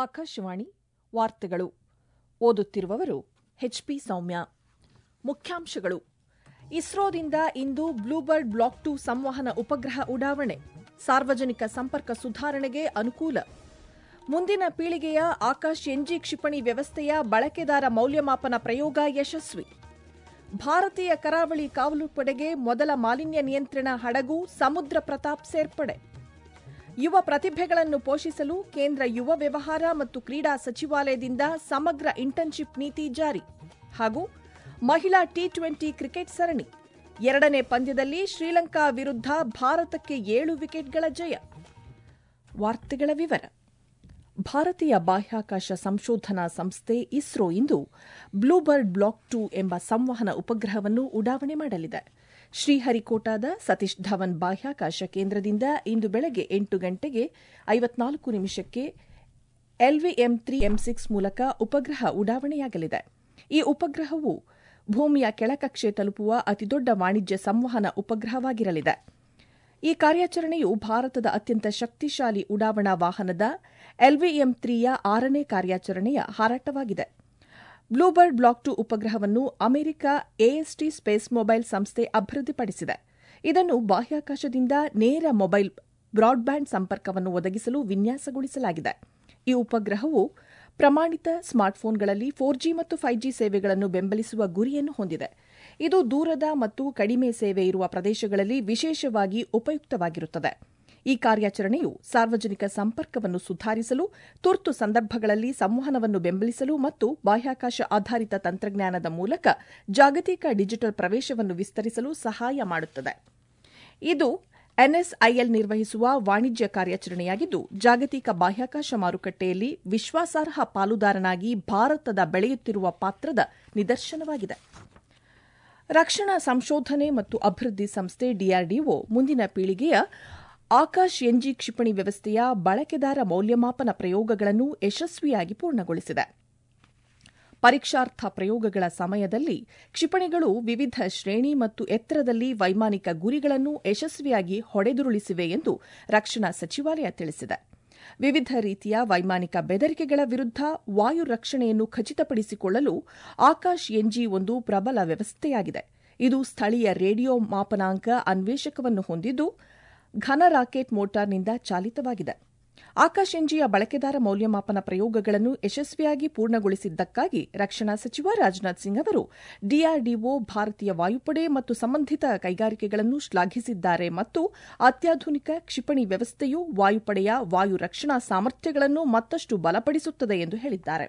ಆಕಾಶವಾಣಿ ವಾರ್ತೆಗಳು ಓದುತ್ತಿರುವವರು ಎಚ್ಪಿ ಸೌಮ್ಯ ಮುಖ್ಯಾಂಶಗಳು ಇಸ್ರೋದಿಂದ ಇಂದು ಬ್ಲೂಬರ್ಡ್ ಬ್ಲಾಕ್ ಟು ಸಂವಹನ ಉಪಗ್ರಹ ಉಡಾವಣೆ ಸಾರ್ವಜನಿಕ ಸಂಪರ್ಕ ಸುಧಾರಣೆಗೆ ಅನುಕೂಲ ಮುಂದಿನ ಪೀಳಿಗೆಯ ಆಕಾಶ್ ಎನ್ಜಿ ಕ್ಷಿಪಣಿ ವ್ಯವಸ್ಥೆಯ ಬಳಕೆದಾರ ಮೌಲ್ಯಮಾಪನ ಪ್ರಯೋಗ ಯಶಸ್ವಿ ಭಾರತೀಯ ಕರಾವಳಿ ಕಾವಲು ಪಡೆಗೆ ಮೊದಲ ಮಾಲಿನ್ಯ ನಿಯಂತ್ರಣ ಹಡಗು ಸಮುದ್ರ ಪ್ರತಾಪ್ ಸೇರ್ಪಡೆ ಯುವ ಪ್ರತಿಭೆಗಳನ್ನು ಪೋಷಿಸಲು ಕೇಂದ್ರ ಯುವ ವ್ಯವಹಾರ ಮತ್ತು ಕ್ರೀಡಾ ಸಚಿವಾಲಯದಿಂದ ಸಮಗ್ರ ಇಂಟರ್ನ್ಶಿಪ್ ನೀತಿ ಜಾರಿ ಹಾಗೂ ಮಹಿಳಾ ಟಿ ಟ್ವೆಂಟಿ ಕ್ರಿಕೆಟ್ ಸರಣಿ ಎರಡನೇ ಪಂದ್ಯದಲ್ಲಿ ಶ್ರೀಲಂಕಾ ವಿರುದ್ಧ ಭಾರತಕ್ಕೆ ಏಳು ವಿಕೆಟ್ಗಳ ಜಯ ವಾರ್ತೆಗಳ ವಿವರ ಭಾರತೀಯ ಬಾಹ್ಯಾಕಾಶ ಸಂಶೋಧನಾ ಸಂಸ್ಥೆ ಇಸ್ರೋ ಇಂದು ಬ್ಲೂಬರ್ಡ್ ಬ್ಲಾಕ್ ಟು ಎಂಬ ಸಂವಹನ ಉಪಗ್ರಹವನ್ನು ಉಡಾವಣೆ ಮಾಡಲಿದೆ ಶ್ರೀಹರಿಕೋಟಾದ ಸತೀಶ್ ಧವನ್ ಬಾಹ್ಯಾಕಾಶ ಕೇಂದ್ರದಿಂದ ಇಂದು ಬೆಳಗ್ಗೆ ಎಂಟು ಗಂಟೆಗೆ ಐವತ್ನಾಲ್ಕು ನಿಮಿಷಕ್ಕೆ ಎಲ್ವಿಎಂ ತ್ರೀ ಎಂ ಸಿಕ್ಸ್ ಮೂಲಕ ಉಪಗ್ರಹ ಉಡಾವಣೆಯಾಗಲಿದೆ ಈ ಉಪಗ್ರಹವು ಭೂಮಿಯ ಕೆಳಕಕ್ಷೆ ತಲುಪುವ ಅತಿದೊಡ್ಡ ವಾಣಿಜ್ಯ ಸಂವಹನ ಉಪಗ್ರಹವಾಗಿರಲಿದೆ ಈ ಕಾರ್ಯಾಚರಣೆಯು ಭಾರತದ ಅತ್ಯಂತ ಶಕ್ತಿಶಾಲಿ ಉಡಾವಣಾ ವಾಹನದ ಎಲ್ವಿಎಂ ತ್ರೀಯ ಆರನೇ ಕಾರ್ಯಾಚರಣೆಯ ಹಾರಾಟವಾಗಿದೆ ಬ್ಲೂಬರ್ಡ್ ಬ್ಲಾಕ್ ಟು ಉಪಗ್ರಹವನ್ನು ಅಮೆರಿಕ ಎಎಸ್ಟಿ ಸ್ಪೇಸ್ ಮೊಬೈಲ್ ಸಂಸ್ಥೆ ಅಭಿವೃದ್ಧಿಪಡಿಸಿದೆ ಇದನ್ನು ಬಾಹ್ಯಾಕಾಶದಿಂದ ನೇರ ಮೊಬೈಲ್ ಬ್ರಾಡ್ಬ್ಯಾಂಡ್ ಸಂಪರ್ಕವನ್ನು ಒದಗಿಸಲು ವಿನ್ಯಾಸಗೊಳಿಸಲಾಗಿದೆ ಈ ಉಪಗ್ರಹವು ಪ್ರಮಾಣಿತ ಸ್ಮಾರ್ಟ್ಫೋನ್ಗಳಲ್ಲಿ ಫೋರ್ ಜಿ ಮತ್ತು ಫೈವ್ ಜಿ ಸೇವೆಗಳನ್ನು ಬೆಂಬಲಿಸುವ ಗುರಿಯನ್ನು ಹೊಂದಿದೆ ಇದು ದೂರದ ಮತ್ತು ಕಡಿಮೆ ಸೇವೆ ಇರುವ ಪ್ರದೇಶಗಳಲ್ಲಿ ವಿಶೇಷವಾಗಿ ಉಪಯುಕ್ತವಾಗಿರುತ್ತದೆ ಈ ಕಾರ್ಯಾಚರಣೆಯು ಸಾರ್ವಜನಿಕ ಸಂಪರ್ಕವನ್ನು ಸುಧಾರಿಸಲು ತುರ್ತು ಸಂದರ್ಭಗಳಲ್ಲಿ ಸಂವಹನವನ್ನು ಬೆಂಬಲಿಸಲು ಮತ್ತು ಬಾಹ್ಯಾಕಾಶ ಆಧಾರಿತ ತಂತ್ರಜ್ಞಾನದ ಮೂಲಕ ಜಾಗತಿಕ ಡಿಜಿಟಲ್ ಪ್ರವೇಶವನ್ನು ವಿಸ್ತರಿಸಲು ಸಹಾಯ ಮಾಡುತ್ತದೆ ಇದು ಎನ್ಎಸ್ಐಎಲ್ ನಿರ್ವಹಿಸುವ ವಾಣಿಜ್ಯ ಕಾರ್ಯಾಚರಣೆಯಾಗಿದ್ದು ಜಾಗತಿಕ ಬಾಹ್ಯಾಕಾಶ ಮಾರುಕಟ್ಟೆಯಲ್ಲಿ ವಿಶ್ವಾಸಾರ್ಹ ಪಾಲುದಾರನಾಗಿ ಭಾರತದ ಬೆಳೆಯುತ್ತಿರುವ ಪಾತ್ರದ ನಿದರ್ಶನವಾಗಿದೆ ರಕ್ಷಣಾ ಸಂಶೋಧನೆ ಮತ್ತು ಅಭಿವೃದ್ಧಿ ಸಂಸ್ಥೆ ಡಿಆರ್ಡಿಒ ಮುಂದಿನ ಪೀಳಿಗೆಯ ಆಕಾಶ್ ಎನ್ಜಿ ಕ್ಷಿಪಣಿ ವ್ಯವಸ್ಥೆಯ ಬಳಕೆದಾರ ಮೌಲ್ಯಮಾಪನ ಪ್ರಯೋಗಗಳನ್ನು ಯಶಸ್ವಿಯಾಗಿ ಪೂರ್ಣಗೊಳಿಸಿದೆ ಪರೀಕ್ಷಾರ್ಥ ಪ್ರಯೋಗಗಳ ಸಮಯದಲ್ಲಿ ಕ್ಷಿಪಣಿಗಳು ವಿವಿಧ ಶ್ರೇಣಿ ಮತ್ತು ಎತ್ತರದಲ್ಲಿ ವೈಮಾನಿಕ ಗುರಿಗಳನ್ನು ಯಶಸ್ವಿಯಾಗಿ ಹೊಡೆದುರುಳಿಸಿವೆ ಎಂದು ರಕ್ಷಣಾ ಸಚಿವಾಲಯ ತಿಳಿಸಿದೆ ವಿವಿಧ ರೀತಿಯ ವೈಮಾನಿಕ ಬೆದರಿಕೆಗಳ ವಿರುದ್ಧ ವಾಯು ರಕ್ಷಣೆಯನ್ನು ಖಚಿತಪಡಿಸಿಕೊಳ್ಳಲು ಆಕಾಶ್ ಎನ್ಜಿ ಒಂದು ಪ್ರಬಲ ವ್ಯವಸ್ಥೆಯಾಗಿದೆ ಇದು ಸ್ಥಳೀಯ ರೇಡಿಯೋ ಮಾಪನಾಂಕ ಅನ್ವೇಷಕವನ್ನು ಹೊಂದಿದ್ದು ಘನ ರಾಕೆಟ್ ಮೋಟಾರ್ನಿಂದ ಚಾಲಿತವಾಗಿದೆ ಆಕಾಶ್ ಎನ್ಜಿಯ ಬಳಕೆದಾರ ಮೌಲ್ಯಮಾಪನ ಪ್ರಯೋಗಗಳನ್ನು ಯಶಸ್ವಿಯಾಗಿ ಪೂರ್ಣಗೊಳಿಸಿದ್ದಕ್ಕಾಗಿ ರಕ್ಷಣಾ ಸಚಿವ ರಾಜನಾಥ್ ಸಿಂಗ್ ಅವರು ಡಿಆರ್ಡಿಒ ಭಾರತೀಯ ವಾಯುಪಡೆ ಮತ್ತು ಸಂಬಂಧಿತ ಕೈಗಾರಿಕೆಗಳನ್ನು ಶ್ಲಾಘಿಸಿದ್ದಾರೆ ಮತ್ತು ಅತ್ಯಾಧುನಿಕ ಕ್ಷಿಪಣಿ ವ್ಯವಸ್ಥೆಯು ವಾಯುಪಡೆಯ ವಾಯು ರಕ್ಷಣಾ ಸಾಮರ್ಥ್ಯಗಳನ್ನು ಮತ್ತಷ್ಟು ಬಲಪಡಿಸುತ್ತದೆ ಎಂದು ಹೇಳಿದ್ದಾರೆ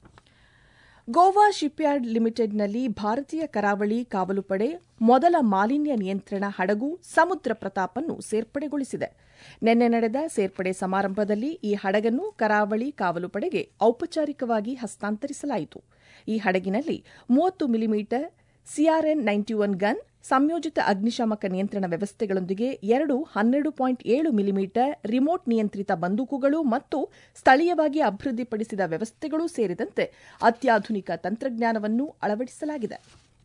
ಗೋವಾ ಶಿಪ್ಯಾರ್ಡ್ ಲಿಮಿಟೆಡ್ನಲ್ಲಿ ಭಾರತೀಯ ಕರಾವಳಿ ಕಾವಲು ಪಡೆ ಮೊದಲ ಮಾಲಿನ್ಯ ನಿಯಂತ್ರಣ ಹಡಗು ಸಮುದ್ರ ಪ್ರತಾಪ್ ಅನ್ನು ಸೇರ್ಪಡೆಗೊಳಿಸಿದೆ ನಿನ್ನೆ ನಡೆದ ಸೇರ್ಪಡೆ ಸಮಾರಂಭದಲ್ಲಿ ಈ ಹಡಗನ್ನು ಕರಾವಳಿ ಕಾವಲು ಪಡೆಗೆ ಔಪಚಾರಿಕವಾಗಿ ಹಸ್ತಾಂತರಿಸಲಾಯಿತು ಈ ಹಡಗಿನಲ್ಲಿ ಮೂವತ್ತು millimetre CRN ninety one gun ಸಂಯೋಜಿತ ಅಗ್ನಿಶಾಮಕ ನಿಯಂತ್ರಣ ವ್ಯವಸ್ಥೆಗಳೊಂದಿಗೆ ಎರಡು ಹನ್ನೆರಡು ಪಾಯಿಂಟ್ ಏಳು ಮಿಲಿಮೀಟರ್ ರಿಮೋಟ್ ನಿಯಂತ್ರಿತ ಬಂದೂಕುಗಳು ಮತ್ತು ಸ್ಥಳೀಯವಾಗಿ ಅಭಿವೃದ್ಧಿಪಡಿಸಿದ ವ್ಯವಸ್ಥೆಗಳೂ ಸೇರಿದಂತೆ ಅತ್ಯಾಧುನಿಕ ತಂತ್ರಜ್ಞಾನವನ್ನು ಅಳವಡಿಸಲಾಗಿದೆ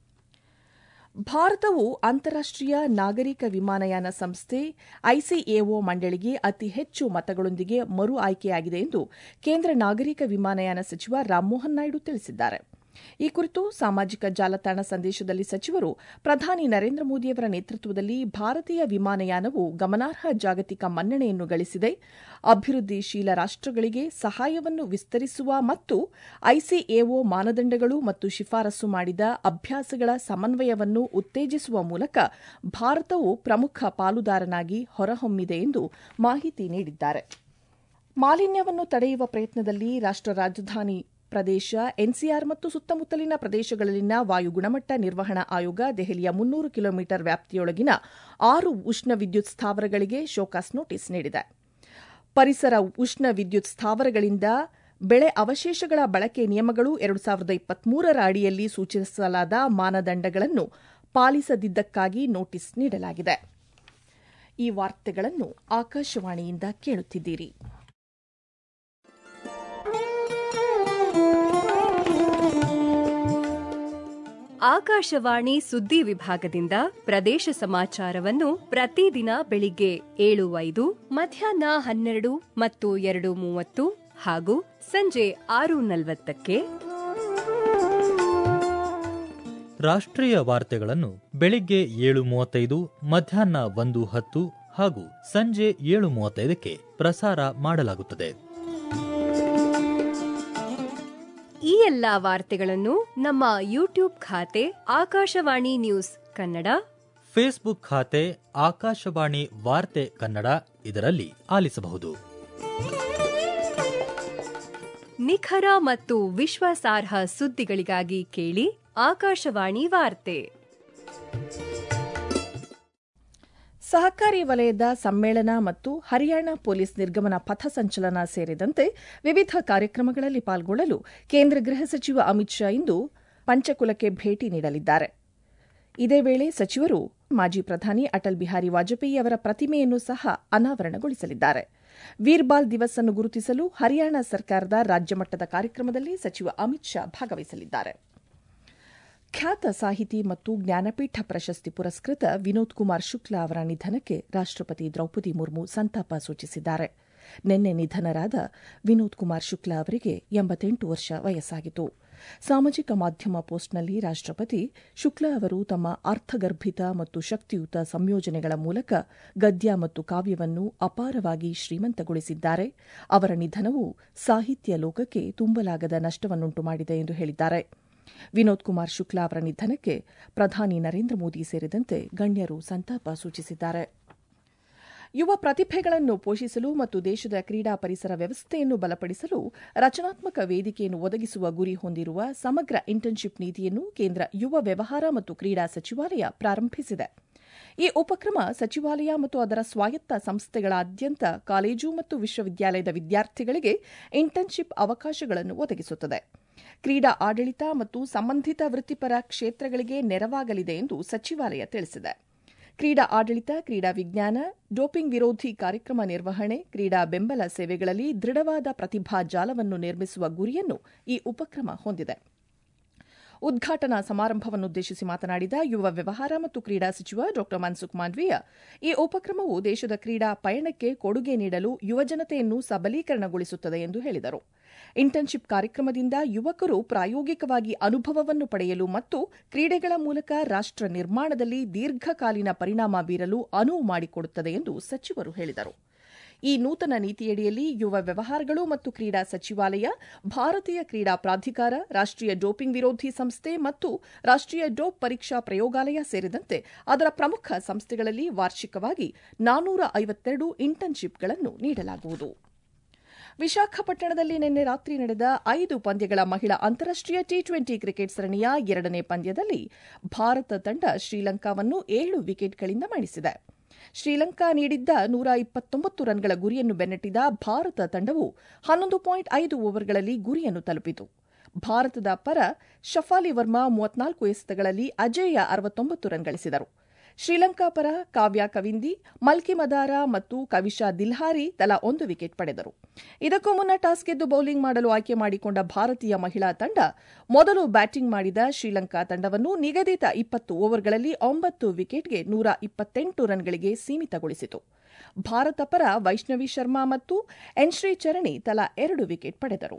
ಭಾರತವು ಅಂತಾರಾಷ್ಟೀಯ ನಾಗರಿಕ ವಿಮಾನಯಾನ ಸಂಸ್ಥೆ ಐಸಿಎಒ ಮಂಡಳಿಗೆ ಅತಿ ಹೆಚ್ಚು ಮತಗಳೊಂದಿಗೆ ಮರು ಆಯ್ಕೆಯಾಗಿದೆ ಎಂದು ಕೇಂದ್ರ ನಾಗರಿಕ ವಿಮಾನಯಾನ ಸಚಿವ ರಾಮಮೋಹನ್ ನಾಯ್ಡು ತಿಳಿಸಿದ್ದಾರೆ ಈ ಕುರಿತು ಸಾಮಾಜಿಕ ಜಾಲತಾಣ ಸಂದೇಶದಲ್ಲಿ ಸಚಿವರು ಪ್ರಧಾನಿ ನರೇಂದ್ರ ಮೋದಿಯವರ ನೇತೃತ್ವದಲ್ಲಿ ಭಾರತೀಯ ವಿಮಾನಯಾನವು ಗಮನಾರ್ಹ ಜಾಗತಿಕ ಮನ್ನಣೆಯನ್ನು ಗಳಿಸಿದೆ ಅಭಿವೃದ್ಧಿಶೀಲ ರಾಷ್ಟಗಳಿಗೆ ಸಹಾಯವನ್ನು ವಿಸ್ತರಿಸುವ ಮತ್ತು ಐಸಿಎಒ ಮಾನದಂಡಗಳು ಮತ್ತು ಶಿಫಾರಸು ಮಾಡಿದ ಅಭ್ಯಾಸಗಳ ಸಮನ್ವಯವನ್ನು ಉತ್ತೇಜಿಸುವ ಮೂಲಕ ಭಾರತವು ಪ್ರಮುಖ ಪಾಲುದಾರನಾಗಿ ಹೊರಹೊಮ್ಮಿದೆ ಎಂದು ಮಾಹಿತಿ ನೀಡಿದ್ದಾರೆ ಮಾಲಿನ್ಯವನ್ನು ತಡೆಯುವ ಪ್ರಯತ್ನದಲ್ಲಿ ರಾಷ್ಟ ರಾಜಧಾನಿ ಪ್ರದೇಶ ಎನ್ಸಿಆರ್ ಮತ್ತು ಸುತ್ತಮುತ್ತಲಿನ ಪ್ರದೇಶಗಳಲ್ಲಿನ ವಾಯು ಗುಣಮಟ್ಟ ನಿರ್ವಹಣಾ ಆಯೋಗ ದೆಹಲಿಯ ಮುನ್ನೂರು ಕಿಲೋಮೀಟರ್ ವ್ಯಾಪ್ತಿಯೊಳಗಿನ ಆರು ಉಷ್ಣ ವಿದ್ಯುತ್ ಸ್ಥಾವರಗಳಿಗೆ ಶೋಕಾಸ್ ನೋಟಿಸ್ ನೀಡಿದೆ ಪರಿಸರ ಉಷ್ಣ ವಿದ್ಯುತ್ ಸ್ಥಾವರಗಳಿಂದ ಬೆಳೆ ಅವಶೇಷಗಳ ಬಳಕೆ ನಿಯಮಗಳು ಎರಡು ಸಾವಿರದ ಇಪ್ಪತ್ಮೂರರ ಅಡಿಯಲ್ಲಿ ಸೂಚಿಸಲಾದ ಮಾನದಂಡಗಳನ್ನು ಪಾಲಿಸದಿದ್ದಕ್ಕಾಗಿ ನೋಟಿಸ್ ನೀಡಲಾಗಿದೆ ಈ ವಾರ್ತೆಗಳನ್ನು ಆಕಾಶವಾಣಿಯಿಂದ ಕೇಳುತ್ತಿದ್ದೀರಿ ಆಕಾಶವಾಣಿ ಸುದ್ದಿ ವಿಭಾಗದಿಂದ ಪ್ರದೇಶ ಸಮಾಚಾರವನ್ನು ಪ್ರತಿದಿನ ಬೆಳಿಗ್ಗೆ ಏಳು ಐದು ಮಧ್ಯಾಹ್ನ ಹನ್ನೆರಡು ಮತ್ತು ಎರಡು ಮೂವತ್ತು ಹಾಗೂ ಸಂಜೆ ಆರು ನಲವತ್ತಕ್ಕೆ ರಾಷ್ಟ್ರೀಯ ವಾರ್ತೆಗಳನ್ನು ಬೆಳಿಗ್ಗೆ ಏಳು ಮೂವತ್ತೈದು ಮಧ್ಯಾಹ್ನ ಒಂದು ಹತ್ತು ಹಾಗೂ ಸಂಜೆ ಏಳು ಮೂವತ್ತೈದಕ್ಕೆ ಪ್ರಸಾರ ಮಾಡಲಾಗುತ್ತದೆ ಈ ಎಲ್ಲಾ ವಾರ್ತೆಗಳನ್ನು ನಮ್ಮ ಯೂಟ್ಯೂಬ್ ಖಾತೆ ಆಕಾಶವಾಣಿ ನ್ಯೂಸ್ ಕನ್ನಡ ಫೇಸ್ಬುಕ್ ಖಾತೆ ಆಕಾಶವಾಣಿ ವಾರ್ತೆ ಕನ್ನಡ ಇದರಲ್ಲಿ ಆಲಿಸಬಹುದು ನಿಖರ ಮತ್ತು ವಿಶ್ವಾಸಾರ್ಹ ಸುದ್ದಿಗಳಿಗಾಗಿ ಕೇಳಿ ಆಕಾಶವಾಣಿ ವಾರ್ತೆ ಸಹಕಾರಿ ವಲಯದ ಸಮ್ಮೇಳನ ಮತ್ತು ಹರಿಯಾಣ ಪೊಲೀಸ್ ನಿರ್ಗಮನ ಪಥಸಂಚಲನ ಸೇರಿದಂತೆ ವಿವಿಧ ಕಾರ್ಯಕ್ರಮಗಳಲ್ಲಿ ಪಾಲ್ಗೊಳ್ಳಲು ಕೇಂದ್ರ ಗೃಹ ಸಚಿವ ಅಮಿತ್ ಶಾ ಇಂದು ಪಂಚಕುಲಕ್ಕೆ ಭೇಟಿ ನೀಡಲಿದ್ದಾರೆ ಇದೇ ವೇಳೆ ಸಚಿವರು ಮಾಜಿ ಪ್ರಧಾನಿ ಅಟಲ್ ಬಿಹಾರಿ ವಾಜಪೇಯಿ ಅವರ ಪ್ರತಿಮೆಯನ್ನು ಸಹ ಅನಾವರಣಗೊಳಿಸಲಿದ್ದಾರೆ ವೀರ್ಬಾಲ್ ದಿವಸ್ ಅನ್ನು ಗುರುತಿಸಲು ಹರಿಯಾಣ ಸರ್ಕಾರದ ರಾಜ್ಯಮಟ್ಟದ ಕಾರ್ಯಕ್ರಮದಲ್ಲಿ ಸಚಿವ ಅಮಿತ್ ಶಾ ಭಾಗವಹಿಸಲಿದ್ದಾರೆ ಖ್ಯಾತ ಸಾಹಿತಿ ಮತ್ತು ಜ್ಞಾನಪೀಠ ಪ್ರಶಸ್ತಿ ಪುರಸ್ಕೃತ ವಿನೋದ್ ಕುಮಾರ್ ಶುಕ್ಲಾ ಅವರ ನಿಧನಕ್ಕೆ ರಾಷ್ಟಪತಿ ದ್ರೌಪದಿ ಮುರ್ಮು ಸಂತಾಪ ಸೂಚಿಸಿದ್ದಾರೆ ನಿನ್ನೆ ನಿಧನರಾದ ವಿನೋದ್ ಕುಮಾರ್ ಶುಕ್ಲಾ ಅವರಿಗೆ ಎಂಬತ್ತೆಂಟು ವರ್ಷ ವಯಸ್ಸಾಗಿತು ಸಾಮಾಜಿಕ ಮಾಧ್ಯಮ ಪೋಸ್ಟ್ನಲ್ಲಿ ರಾಷ್ಟಪತಿ ಶುಕ್ಲಾ ಅವರು ತಮ್ಮ ಅರ್ಥಗರ್ಭಿತ ಮತ್ತು ಶಕ್ತಿಯುತ ಸಂಯೋಜನೆಗಳ ಮೂಲಕ ಗದ್ಯ ಮತ್ತು ಕಾವ್ಯವನ್ನು ಅಪಾರವಾಗಿ ಶ್ರೀಮಂತಗೊಳಿಸಿದ್ದಾರೆ ಅವರ ನಿಧನವು ಸಾಹಿತ್ಯ ಲೋಕಕ್ಕೆ ತುಂಬಲಾಗದ ನಷ್ಟವನ್ನುಂಟು ಮಾಡಿದೆ ಎಂದು ಹೇಳಿದ್ದಾರೆ ವಿನೋದ್ ಕುಮಾರ್ ಶುಕ್ಲಾ ಅವರ ನಿಧನಕ್ಕೆ ಪ್ರಧಾನಿ ನರೇಂದ್ರ ಮೋದಿ ಸೇರಿದಂತೆ ಗಣ್ಯರು ಸಂತಾಪ ಸೂಚಿಸಿದ್ದಾರೆ ಯುವ ಪ್ರತಿಭೆಗಳನ್ನು ಪೋಷಿಸಲು ಮತ್ತು ದೇಶದ ಕ್ರೀಡಾ ಪರಿಸರ ವ್ಯವಸ್ಥೆಯನ್ನು ಬಲಪಡಿಸಲು ರಚನಾತ್ಮಕ ವೇದಿಕೆಯನ್ನು ಒದಗಿಸುವ ಗುರಿ ಹೊಂದಿರುವ ಸಮಗ್ರ ಇಂಟರ್ನ್ಶಿಪ್ ನೀತಿಯನ್ನು ಕೇಂದ್ರ ಯುವ ವ್ಯವಹಾರ ಮತ್ತು ಕ್ರೀಡಾ ಸಚಿವಾಲಯ ಪ್ರಾರಂಭಿಸಿದೆ ಈ ಉಪಕ್ರಮ ಸಚಿವಾಲಯ ಮತ್ತು ಅದರ ಸ್ವಾಯತ್ತ ಸಂಸ್ಥೆಗಳಾದ್ಯಂತ ಕಾಲೇಜು ಮತ್ತು ವಿಶ್ವವಿದ್ಯಾಲಯದ ವಿದ್ಯಾರ್ಥಿಗಳಿಗೆ ಇಂಟರ್ನ್ಶಿಪ್ ಅವಕಾಶಗಳನ್ನು ಒದಗಿಸುತ್ತದೆ ಕ್ರೀಡಾ ಆಡಳಿತ ಮತ್ತು ಸಂಬಂಧಿತ ವೃತ್ತಿಪರ ಕ್ಷೇತ್ರಗಳಿಗೆ ನೆರವಾಗಲಿದೆ ಎಂದು ಸಚಿವಾಲಯ ತಿಳಿಸಿದೆ ಕ್ರೀಡಾ ಆಡಳಿತ ಕ್ರೀಡಾ ವಿಜ್ಞಾನ ಡೋಪಿಂಗ್ ವಿರೋಧಿ ಕಾರ್ಯಕ್ರಮ ನಿರ್ವಹಣೆ ಕ್ರೀಡಾ ಬೆಂಬಲ ಸೇವೆಗಳಲ್ಲಿ ದೃಢವಾದ ಪ್ರತಿಭಾ ಜಾಲವನ್ನು ನಿರ್ಮಿಸುವ ಗುರಿಯನ್ನು ಈ ಉಪಕ್ರಮ ಹೊಂದಿದೆ ಉದ್ಘಾಟನಾ ಸಮಾರಂಭವನ್ನುದ್ದೇಶಿಸಿ ಮಾತನಾಡಿದ ಯುವ ವ್ಯವಹಾರ ಮತ್ತು ಕ್ರೀಡಾ ಸಚಿವ ಡಾ ಮನ್ಸುಖ್ ಮಾಂಡವೀಯ ಈ ಉಪಕ್ರಮವು ದೇಶದ ಕ್ರೀಡಾ ಪಯಣಕ್ಕೆ ಕೊಡುಗೆ ನೀಡಲು ಯುವಜನತೆಯನ್ನು ಸಬಲೀಕರಣಗೊಳಿಸುತ್ತದೆ ಎಂದು ಹೇಳಿದರು ಇಂಟರ್ನ್ಶಿಪ್ ಕಾರ್ಯಕ್ರಮದಿಂದ ಯುವಕರು ಪ್ರಾಯೋಗಿಕವಾಗಿ ಅನುಭವವನ್ನು ಪಡೆಯಲು ಮತ್ತು ಕ್ರೀಡೆಗಳ ಮೂಲಕ ರಾಷ್ಟ ನಿರ್ಮಾಣದಲ್ಲಿ ದೀರ್ಘಕಾಲೀನ ಪರಿಣಾಮ ಬೀರಲು ಅನುವು ಮಾಡಿಕೊಡುತ್ತದೆ ಎಂದು ಸಚಿವರು ಹೇಳಿದರು ಈ ನೂತನ ನೀತಿಯಡಿಯಲ್ಲಿ ಯುವ ವ್ಯವಹಾರಗಳು ಮತ್ತು ಕ್ರೀಡಾ ಸಚಿವಾಲಯ ಭಾರತೀಯ ಕ್ರೀಡಾ ಪ್ರಾಧಿಕಾರ ರಾಷ್ಟೀಯ ಡೋಪಿಂಗ್ ವಿರೋಧಿ ಸಂಸ್ಥೆ ಮತ್ತು ರಾಷ್ಟೀಯ ಡೋಪ್ ಪರೀಕ್ಷಾ ಪ್ರಯೋಗಾಲಯ ಸೇರಿದಂತೆ ಅದರ ಪ್ರಮುಖ ಸಂಸ್ಥೆಗಳಲ್ಲಿ ವಾರ್ಷಿಕವಾಗಿ ನಾನ್ನೂರ ಐವತ್ತೆರಡು ಇಂಟರ್ನ್ಶಿಪ್ಗಳನ್ನು ನೀಡಲಾಗುವುದು ವಿಶಾಖಪಟ್ಟಣದಲ್ಲಿ ನಿನ್ನೆ ರಾತ್ರಿ ನಡೆದ ಐದು ಪಂದ್ಯಗಳ ಮಹಿಳಾ ಅಂತಾರಾಷ್ಟೀಯ ಟಿ ಟ್ವೆಂಟಿ ಕ್ರಿಕೆಟ್ ಸರಣಿಯ ಎರಡನೇ ಪಂದ್ಯದಲ್ಲಿ ಭಾರತ ತಂಡ ಶ್ರೀಲಂಕಾವನ್ನು ಏಳು ವಿಕೆಟ್ಗಳಿಂದ ಮಣಿಸಿದೆ ಶ್ರೀಲಂಕಾ ನೀಡಿದ್ದ ನೂರ ಇಪ್ಪತ್ತೊಂಬತ್ತು ರನ್ಗಳ ಗುರಿಯನ್ನು ಬೆನ್ನಟ್ಟಿದ ಭಾರತ ತಂಡವು ಹನ್ನೊಂದು ಪಾಯಿಂಟ್ ಐದು ಓವರ್ಗಳಲ್ಲಿ ಗುರಿಯನ್ನು ತಲುಪಿತು ಭಾರತದ ಪರ ಶಫಾಲಿ ವರ್ಮಾ ಮೂವತ್ನಾಲ್ಕು ಎಸೆತಗಳಲ್ಲಿ ಅಜೇಯ ಅರವತ್ತೊಂಬತ್ತು ರನ್ ಗಳಿಸಿದರು ಶ್ರೀಲಂಕಾ ಪರ ಕಾವ್ಯ ಕವಿಂದಿ ಮಲ್ಕಿ ಮದಾರ ಮತ್ತು ಕವಿಶಾ ದಿಲ್ಹಾರಿ ತಲಾ ಒಂದು ವಿಕೆಟ್ ಪಡೆದರು ಇದಕ್ಕೂ ಮುನ್ನ ಟಾಸ್ ಗೆದ್ದು ಬೌಲಿಂಗ್ ಮಾಡಲು ಆಯ್ಕೆ ಮಾಡಿಕೊಂಡ ಭಾರತೀಯ ಮಹಿಳಾ ತಂಡ ಮೊದಲು ಬ್ಯಾಟಿಂಗ್ ಮಾಡಿದ ಶ್ರೀಲಂಕಾ ತಂಡವನ್ನು ನಿಗದಿತ ಇಪ್ಪತ್ತು ಓವರ್ಗಳಲ್ಲಿ ಒಂಬತ್ತು ವಿಕೆಟ್ಗೆ ನೂರ ಇಪ್ಪತ್ತೆಂಟು ರನ್ಗಳಿಗೆ ಸೀಮಿತಗೊಳಿಸಿತು ಭಾರತ ಪರ ವೈಷ್ಣವಿ ಶರ್ಮಾ ಮತ್ತು ಎನ್ಶ್ರೀ ಚರಣಿ ತಲಾ ಎರಡು ವಿಕೆಟ್ ಪಡೆದರು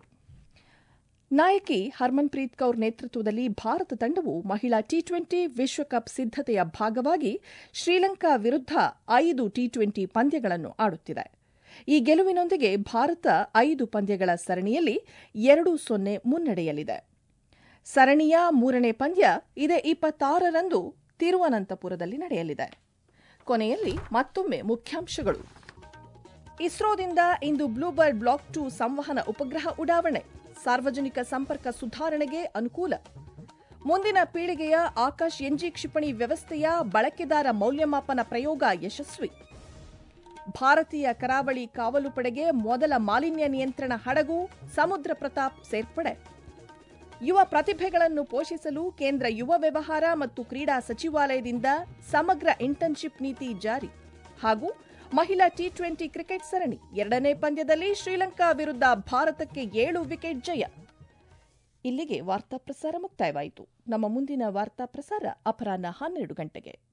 ನಾಯಕಿ ಹರ್ಮನ್ಪ್ರೀತ್ ಕೌರ್ ನೇತೃತ್ವದಲ್ಲಿ ಭಾರತ ತಂಡವು ಮಹಿಳಾ ಟಿ ಟ್ವೆಂಟಿ ವಿಶ್ವಕಪ್ ಸಿದ್ದತೆಯ ಭಾಗವಾಗಿ ಶ್ರೀಲಂಕಾ ವಿರುದ್ಧ ಐದು ಟಿ ಟ್ವೆಂಟಿ ಪಂದ್ಯಗಳನ್ನು ಆಡುತ್ತಿದೆ ಈ ಗೆಲುವಿನೊಂದಿಗೆ ಭಾರತ ಐದು ಪಂದ್ಯಗಳ ಸರಣಿಯಲ್ಲಿ ಎರಡು ಸೊನ್ನೆ ಮುನ್ನಡೆಯಲಿದೆ ಸರಣಿಯ ಮೂರನೇ ಪಂದ್ಯ ಇದೇ ಇಪ್ಪತ್ತಾರರಂದು ತಿರುವನಂತಪುರದಲ್ಲಿ ನಡೆಯಲಿದೆ ಕೊನೆಯಲ್ಲಿ ಮತ್ತೊಮ್ಮೆ ಮುಖ್ಯಾಂಶಗಳು ಇಸ್ರೋದಿಂದ ಇಂದು ಬ್ಲೂಬರ್ಡ್ ಬ್ಲಾಕ್ ಟು ಸಂವಹನ ಉಪಗ್ರಹ ಉಡಾವಣೆ ಸಾರ್ವಜನಿಕ ಸಂಪರ್ಕ ಸುಧಾರಣೆಗೆ ಅನುಕೂಲ ಮುಂದಿನ ಪೀಳಿಗೆಯ ಆಕಾಶ್ ಎನ್ಜಿ ಕ್ಷಿಪಣಿ ವ್ಯವಸ್ಥೆಯ ಬಳಕೆದಾರ ಮೌಲ್ಯಮಾಪನ ಪ್ರಯೋಗ ಯಶಸ್ವಿ ಭಾರತೀಯ ಕರಾವಳಿ ಕಾವಲು ಪಡೆಗೆ ಮೊದಲ ಮಾಲಿನ್ಯ ನಿಯಂತ್ರಣ ಹಡಗು ಸಮುದ್ರ ಪ್ರತಾಪ್ ಸೇರ್ಪಡೆ ಯುವ ಪ್ರತಿಭೆಗಳನ್ನು ಪೋಷಿಸಲು ಕೇಂದ್ರ ಯುವ ವ್ಯವಹಾರ ಮತ್ತು ಕ್ರೀಡಾ ಸಚಿವಾಲಯದಿಂದ ಸಮಗ್ರ ಇಂಟರ್ನ್ಶಿಪ್ ನೀತಿ ಜಾರಿ ಹಾಗೂ ಮಹಿಳಾ ಟಿ ಟ್ವೆಂಟಿ ಕ್ರಿಕೆಟ್ ಸರಣಿ ಎರಡನೇ ಪಂದ್ಯದಲ್ಲಿ ಶ್ರೀಲಂಕಾ ವಿರುದ್ಧ ಭಾರತಕ್ಕೆ ಏಳು ವಿಕೆಟ್ ಜಯ ಇಲ್ಲಿಗೆ ವಾರ್ತಾ ಪ್ರಸಾರ ಮುಕ್ತಾಯವಾಯಿತು ನಮ್ಮ ಮುಂದಿನ ವಾರ್ತಾ ಪ್ರಸಾರ ಅಪರಾಹ್ನ ಹನ್ನೆರಡು ಗಂಟೆಗೆ